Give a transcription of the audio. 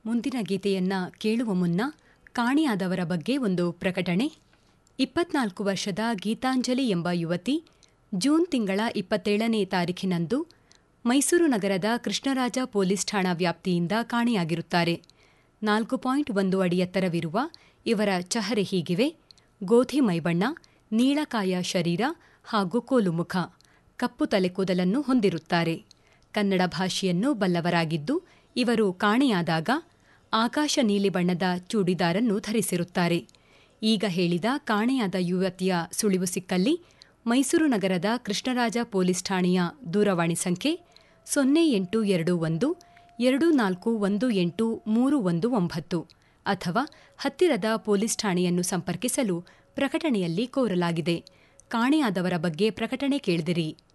ಮುಂದಿನ ಗೀತೆಯನ್ನ ಕೇಳುವ ಮುನ್ನ ಕಾಣೆಯಾದವರ ಬಗ್ಗೆ ಒಂದು ಪ್ರಕಟಣೆ ಇಪ್ಪತ್ನಾಲ್ಕು ವರ್ಷದ ಗೀತಾಂಜಲಿ ಎಂಬ ಯುವತಿ ಜೂನ್ ತಿಂಗಳ ಇಪ್ಪತ್ತೇಳನೇ ತಾರೀಖಿನಂದು ಮೈಸೂರು ನಗರದ ಕೃಷ್ಣರಾಜ ಪೊಲೀಸ್ ಠಾಣಾ ವ್ಯಾಪ್ತಿಯಿಂದ ಕಾಣೆಯಾಗಿರುತ್ತಾರೆ ನಾಲ್ಕು ಪಾಯಿಂಟ್ ಒಂದು ಅಡಿ ಎತ್ತರವಿರುವ ಇವರ ಚಹರೆ ಹೀಗಿವೆ ಗೋಧಿ ಮೈಬಣ್ಣ ನೀಳಕಾಯ ಶರೀರ ಹಾಗೂ ಕೋಲುಮುಖ ಕಪ್ಪು ತಲೆಕೂದಲನ್ನು ಹೊಂದಿರುತ್ತಾರೆ ಕನ್ನಡ ಭಾಷೆಯನ್ನು ಬಲ್ಲವರಾಗಿದ್ದು ಇವರು ಕಾಣೆಯಾದಾಗ ಆಕಾಶ ನೀಲಿ ಬಣ್ಣದ ಚೂಡಿದಾರನ್ನು ಧರಿಸಿರುತ್ತಾರೆ ಈಗ ಹೇಳಿದ ಕಾಣೆಯಾದ ಯುವತಿಯ ಸುಳಿವು ಸಿಕ್ಕಲ್ಲಿ ಮೈಸೂರು ನಗರದ ಕೃಷ್ಣರಾಜ ಪೊಲೀಸ್ ಠಾಣೆಯ ದೂರವಾಣಿ ಸಂಖ್ಯೆ ಸೊನ್ನೆ ಎಂಟು ಎರಡು ಒಂದು ಎರಡು ನಾಲ್ಕು ಒಂದು ಎಂಟು ಮೂರು ಒಂದು ಒಂಬತ್ತು ಅಥವಾ ಹತ್ತಿರದ ಪೊಲೀಸ್ ಠಾಣೆಯನ್ನು ಸಂಪರ್ಕಿಸಲು ಪ್ರಕಟಣೆಯಲ್ಲಿ ಕೋರಲಾಗಿದೆ ಕಾಣೆಯಾದವರ ಬಗ್ಗೆ ಪ್ರಕಟಣೆ ಕೇಳಿದಿರಿ